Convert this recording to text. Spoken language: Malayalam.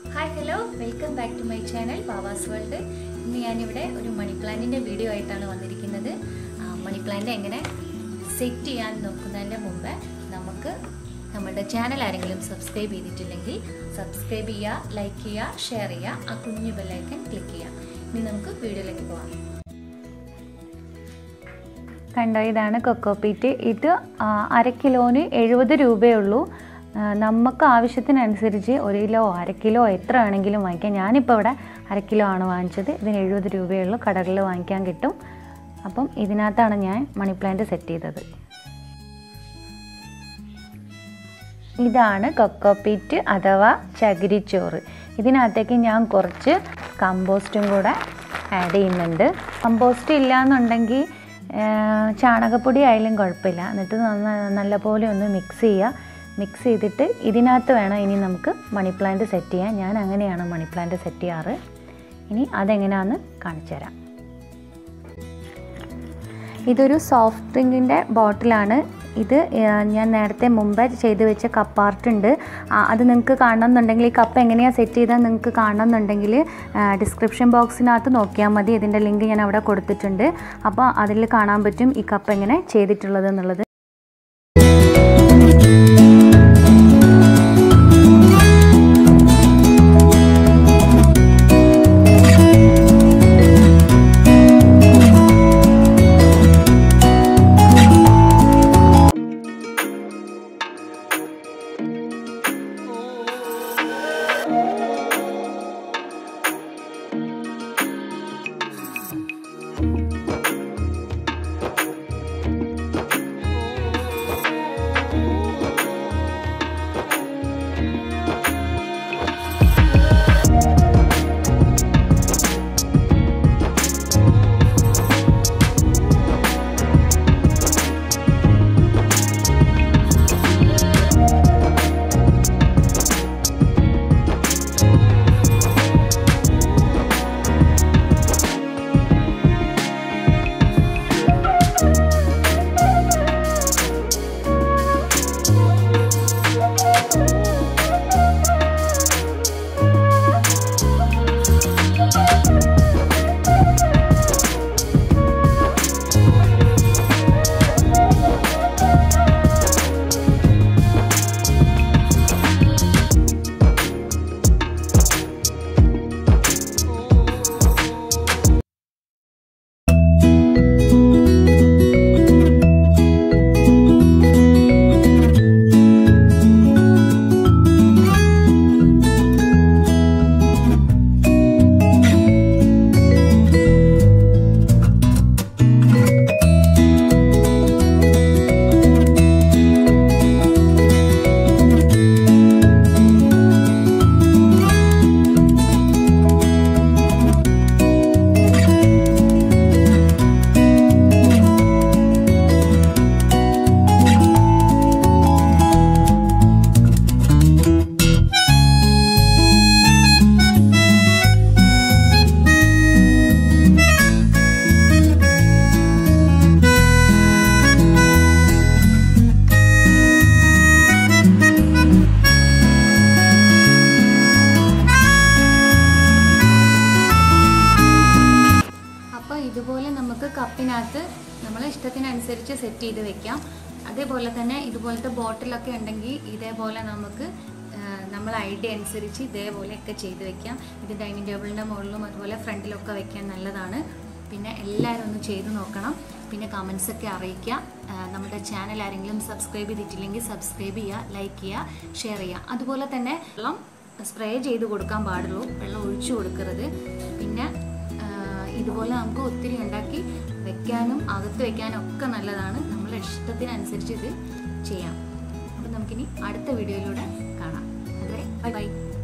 hi hello welcome back to my channel Bavas world ഇന്ന് ഞാനിവിടെ ഒരു മണി പ്ലാന്റിൻ്റെ വീഡിയോ ആയിട്ടാണ് വന്നിരിക്കുന്നത് ആ, മണി പ്ലാന്റ് എങ്ങനെ സെറ്റ് ചെയ്യാൻ നോക്കുന്നതിൻ്റെ മുമ്പ് നമുക്ക് നമ്മുടെ ചാനൽ ആരെങ്കിലും സബ്സ്ക്രൈബ് ചെയ്തിട്ടില്ലെങ്കിൽ സബ്സ്ക്രൈബ് ചെയ്യുക ലൈക്ക് ചെയ്യുക ഷെയർ ചെയ്യുക ആ കുഞ്ഞു ബെല്ലൈക്കൻ ക്ലിക്ക് ചെയ്യുക ഇനി നമുക്ക് വീഡിയോയിലേക്ക് പോകാം കണ്ടോ ഇതാണ് കൊക്കോപ്പീറ്റ് ഇത് ആ, അര കിലോന് എഴുപത് രൂപയേ ഉള്ളൂ ആ, നമുക്ക് ആവശ്യത്തിനനുസരിച്ച് ഒരു കിലോ അര കിലോ എത്ര വേണമെങ്കിലും വാങ്ങിക്കാം ഞാനിപ്പോൾ ഇവിടെ അര കിലോ ആണ് വാങ്ങിച്ചത് ഇതിന് എഴുപത് രൂപയേ ഉള്ളൂ കടകളിൽ വാങ്ങിക്കാൻ കിട്ടും അപ്പം ഇതിനകത്താണ് ഞാൻ മണി പ്ലാന്റ് സെറ്റ് ചെയ്തത് ഇതാണ് കൊക്കോപ്പീറ്റ് അഥവാ ചകിരിച്ചോറ് ഇതിനകത്തേക്ക് ഞാൻ കുറച്ച് കമ്പോസ്റ്റും കൂടെ ആഡ് ചെയ്യുന്നുണ്ട് കമ്പോസ്റ്റ് ഇല്ലയെന്നുണ്ടെങ്കിൽ ചാണകപ്പൊടി ആയാലും കുഴപ്പമില്ല എന്നിട്ട് നന്ന നല്ലപോലെ ഒന്ന് മിക്സ് ചെയ്യുക മിക്സ് ചെയ്തിട്ട് ഇതിനകത്ത് വേണം ഇനി നമുക്ക് മണി പ്ലാന്റ് സെറ്റ് ചെയ്യാൻ ഞാൻ അങ്ങനെയാണ് മണി പ്ലാന്റ് സെറ്റ് ചെയ്യാറ് ഇനി അതെങ്ങനെയാണെന്ന് കാണിച്ചു തരാം ഇതൊരു സോഫ്റ്റ് ഡ്രിങ്കിൻ്റെ ബോട്ടിലാണ് ഇത് ആ, ഞാൻ നേരത്തെ മുമ്പേ ചെയ്ത് വെച്ച കപ്പാർട്ട് ഉണ്ട് ആ, അത് നിങ്ങൾക്ക് കാണണമെന്നുണ്ടെങ്കിൽ ഈ കപ്പ് എങ്ങനെയാണ് സെറ്റ് ചെയ്താൽ നിങ്ങൾക്ക് കാണണമെന്നുണ്ടെങ്കിൽ ഡിസ്ക്രിപ്ഷൻ ബോക്സിനകത്ത് നോക്കിയാൽ മതി ഇതിൻ്റെ ലിങ്ക് ഞാൻ അവിടെ കൊടുത്തിട്ടുണ്ട് അപ്പോൾ അതിൽ കാണാൻ പറ്റും ഈ കപ്പ് എങ്ങനെ ചെയ്തിട്ടുള്ളത് എന്നുള്ളത് അപ്പോൾ ഇതുപോലെ നമുക്ക് കപ്പിനകത്ത് നമ്മളെ ഇഷ്ടത്തിനനുസരിച്ച് സെറ്റ് ചെയ്ത് വെക്കാം അതേപോലെ തന്നെ ഇതുപോലത്തെ ബോട്ടിലൊക്കെ ഉണ്ടെങ്കിൽ ഇതേപോലെ നമുക്ക് നമ്മൾ ഐഡിയ അനുസരിച്ച് ഇതേപോലെയൊക്കെ ചെയ്ത് വെക്കാം ഇത് ഡൈനിങ് ടേബിളിൻ്റെ മുകളിലും അതുപോലെ ഫ്രണ്ടിലൊക്കെ വെക്കാൻ നല്ലതാണ് പിന്നെ എല്ലാവരും ഒന്ന് ചെയ്ത് നോക്കണം പിന്നെ കമൻസ് ഒക്കെ അറിയിക്കുക ആ, നമ്മുടെ ചാനൽ ആരെങ്കിലും സബ്സ്ക്രൈബ് ചെയ്തിട്ടില്ലെങ്കിൽ സബ്സ്ക്രൈബ് ചെയ്യുക ലൈക്ക് ചെയ്യുക ഷെയർ ചെയ്യുക അതുപോലെ തന്നെ വെള്ളം സ്പ്രേ ചെയ്ത് കൊടുക്കാൻ പാടുള്ളൂ വെള്ളം ഒഴിച്ചു കൊടുക്കരുത് പിന്നെ ആഹ് ഇതുപോലെ നമുക്ക് ഒത്തിരി ഉണ്ടാക്കി വെക്കാനും അകത്ത് വെക്കാനും ഒക്കെ നല്ലതാണ് നമ്മളെ ഇഷ്ടത്തിനനുസരിച്ച് ഇത് ചെയ്യാം അപ്പം നമുക്കിനി അടുത്ത വീഡിയോയിലൂടെ കാണാം അതുവരെ ബൈ ബൈ